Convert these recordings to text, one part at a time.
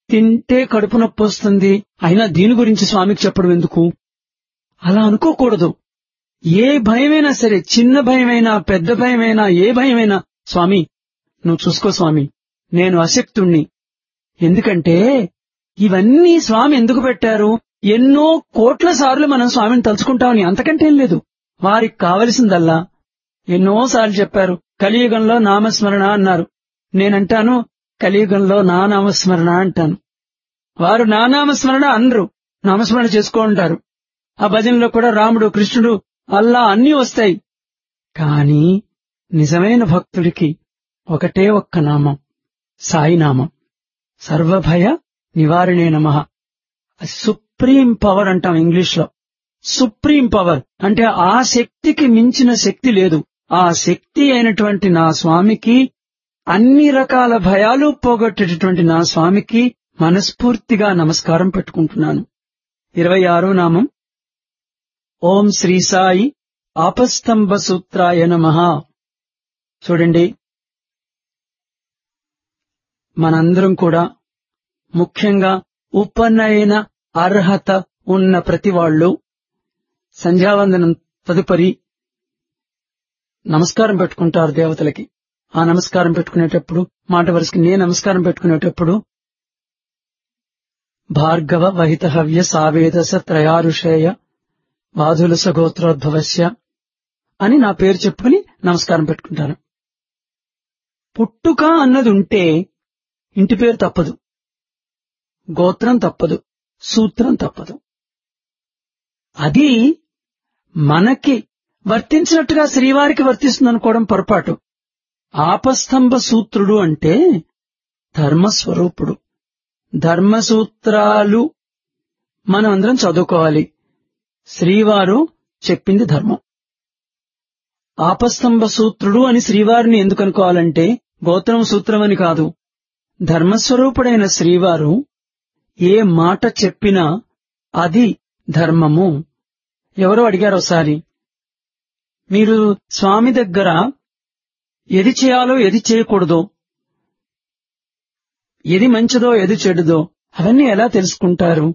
తింటే కడుపు నొప్పి వస్తుంది అయినా దీని గురించి స్వామికి చెప్పడం ఎందుకు అలా అనుకోకూడదు ఏ భయమైనా సరే చిన్న భయమైనా పెద్ద భయమైనా ఏ భయమైనా స్వామి నువ్వు చూసుకో స్వామి నేను అశక్తుణ్ణి ఎందుకంటే ఇవన్నీ స్వామి ఎందుకు పెట్టారు ఎన్నో కోట్ల సార్లు మనం స్వామిని తలుచుకుంటామని అంతకంటే ఏం లేదు వారికి కావలసిందల్లా ఎన్నోసార్లు చెప్పారు కలియుగంలో నామస్మరణ అన్నారు నేనంటాను కలియుగంలో నా నామస్మరణ అంటాను వారు నా నామస్మరణ అనరు నామస్మరణ చేసుకో ఉంటారు ఆ భజనలో కూడా రాముడు కృష్ణుడు అల్లా అన్నీ వస్తాయి కాని నిజమైన భక్తుడికి ఒకటే ఒక్క నామం సాయి నామం సర్వభయ నివారణే నమ సుప్రీం పవర్ అంటాం ఇంగ్లీష్ లో సుప్రీం పవర్ అంటే ఆ శక్తికి మించిన శక్తి లేదు ఆ శక్తి అయినటువంటి నా స్వామికి అన్ని రకాల భయాలు పోగొట్టేటటువంటి నా స్వామికి మనస్ఫూర్తిగా నమస్కారం పెట్టుకుంటున్నాను ఇరవై ఆరో నామం ఓం శ్రీ సాయి ఆపస్తంభ సూత్రాయ నమ చూడండి మనందరం కూడా ముఖ్యంగా ఉపనయన అర్హత ఉన్న ప్రతి వాళ్ళు సంధ్యావందనం తదుపరి నమస్కారం పెట్టుకుంటారు దేవతలకి ఆ నమస్కారం పెట్టుకునేటప్పుడు మాట వరుసకి నేను నమస్కారం పెట్టుకునేటప్పుడు భార్గవ వహిత హవ్య సావేదస త్రయారుషేయ బాధులస గోత్రోద్భవస్య అని నా పేరు చెప్పుకుని నమస్కారం పెట్టుకుంటాను పుట్టుక అన్నది ఉంటే ఇంటి పేరు తప్పదు గోత్రం తప్పదు సూత్రం తప్పదు అది మనకి వర్తించినట్టుగా శ్రీవారికి వర్తిస్తుంది అనుకోవడం పొరపాటు ఆపస్తంభ సూత్రుడు అంటే ధర్మస్వరూపుడు ధర్మసూత్రాలు మనం అందరం చదువుకోవాలి శ్రీవారు చెప్పింది ధర్మం ఆపస్తంభ సూత్రుడు అని శ్రీవారిని ఎందుకు అనుకోవాలంటే గోత్రం సూత్రం అని కాదు ధర్మస్వరూపుడైన శ్రీవారు ఏ మాట చెప్పినా అది ధర్మము ఎవరో అడిగారు ఒకసారి మీరు స్వామి దగ్గర ఎది చేయాలో ఎది చేయకూడదో ఎది మంచిదో ఎది చెడుదో అవన్నీ ఎలా తెలుసుకుంటారు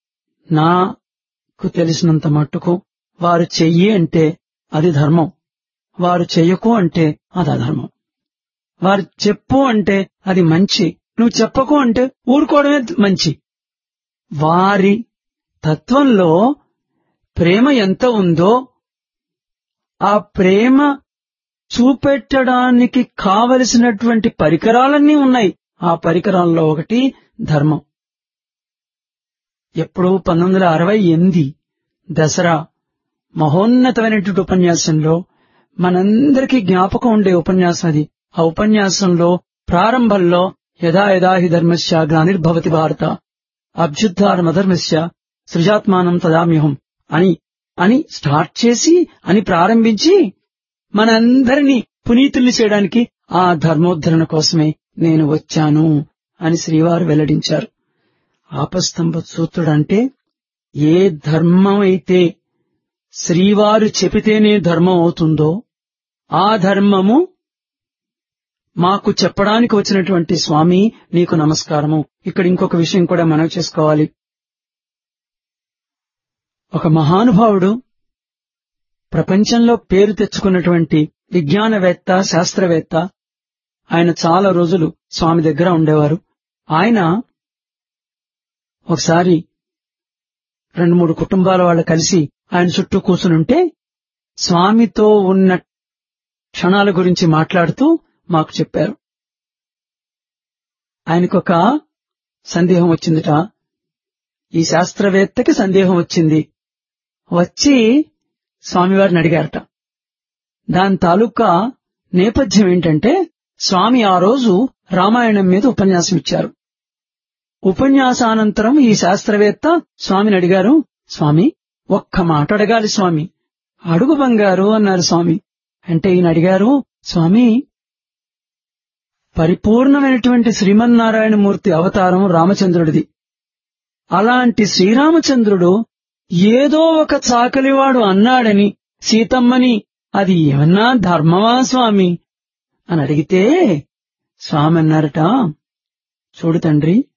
నాకు తెలిసినంత మట్టుకు వారు చెయ్యి అంటే అది ధర్మం వారు చెయ్యకు అంటే అది అధర్మం వారు చెప్పు అంటే అది మంచి నువ్వు చెప్పకు అంటే ఊరుకోవడమే మంచి వారి తత్వంలో ప్రేమ ఎంత ఉందో ఆ ప్రేమ చూపెట్టడానికి కావలసినటువంటి పరికరాలన్నీ ఉన్నాయి ఆ పరికరాల్లో ఒకటి ధర్మం ఎప్పుడు పంతొమ్మిది వందల అరవై ఎనిమిది దసరా మహోన్నతమైనటువంటి ఉపన్యాసంలో మనందరికీ జ్ఞాపకం ఉండే ఉపన్యాసం అది ఆ ఉపన్యాసంలో ప్రారంభంలో యథా యథా హి ధర్మస్య గ్లానిర్భవతి భారత అభ్యుద్ధారమధర్మస్య సృజాత్మానం తదామ్యహం అని అని స్టార్ట్ చేసి అని ప్రారంభించి మనందరినీ పునీతుల్ని చేయడానికి ఆ ధర్మోద్ధరణ కోసమే నేను వచ్చాను అని శ్రీవారు వెల్లడించారు ఆపస్తంభ సూత్రుడు అంటే ఏ ధర్మం అయితే శ్రీవారు చెబితేనే ధర్మం అవుతుందో ఆ ధర్మము మాకు చెప్పడానికి వచ్చినటువంటి స్వామి నీకు నమస్కారము ఇక్కడ ఇంకొక విషయం కూడా మనం చేసుకోవాలి ఒక మహానుభావుడు ప్రపంచంలో పేరు తెచ్చుకున్నటువంటి విజ్ఞానవేత్త శాస్త్రవేత్త ఆయన చాలా రోజులు స్వామి దగ్గర ఉండేవారు ఆయన ఒకసారి రెండు మూడు కుటుంబాల వాళ్ళు కలిసి ఆయన చుట్టూ కూర్చునుంటే స్వామితో ఉన్న క్షణాల గురించి మాట్లాడుతూ మాకు చెప్పారు ఆయనకొక సందేహం వచ్చిందిట ఈ శాస్త్రవేత్తకి సందేహం వచ్చింది వచ్చి స్వామివారిని అడిగారట దాని తాలూకా నేపథ్యం ఏంటంటే స్వామి ఆ రోజు రామాయణం మీద ఉపన్యాసం ఇచ్చారు ఉపన్యాసానంతరం ఈ శాస్త్రవేత్త స్వామిని అడిగారు స్వామి ఒక్క మాట అడగాలి స్వామి అడుగు బంగారు అన్నారు స్వామి అంటే ఈయన అడిగారు స్వామి పరిపూర్ణమైనటువంటి శ్రీమన్నారాయణమూర్తి అవతారం రామచంద్రుడిది అలాంటి శ్రీరామచంద్రుడు ఏదో ఒక చాకలివాడు అన్నాడని సీతమ్మని అది ఏమన్నా ధర్మమా స్వామి అని అడిగితే స్వామి అన్నారట చూడు తండ్రి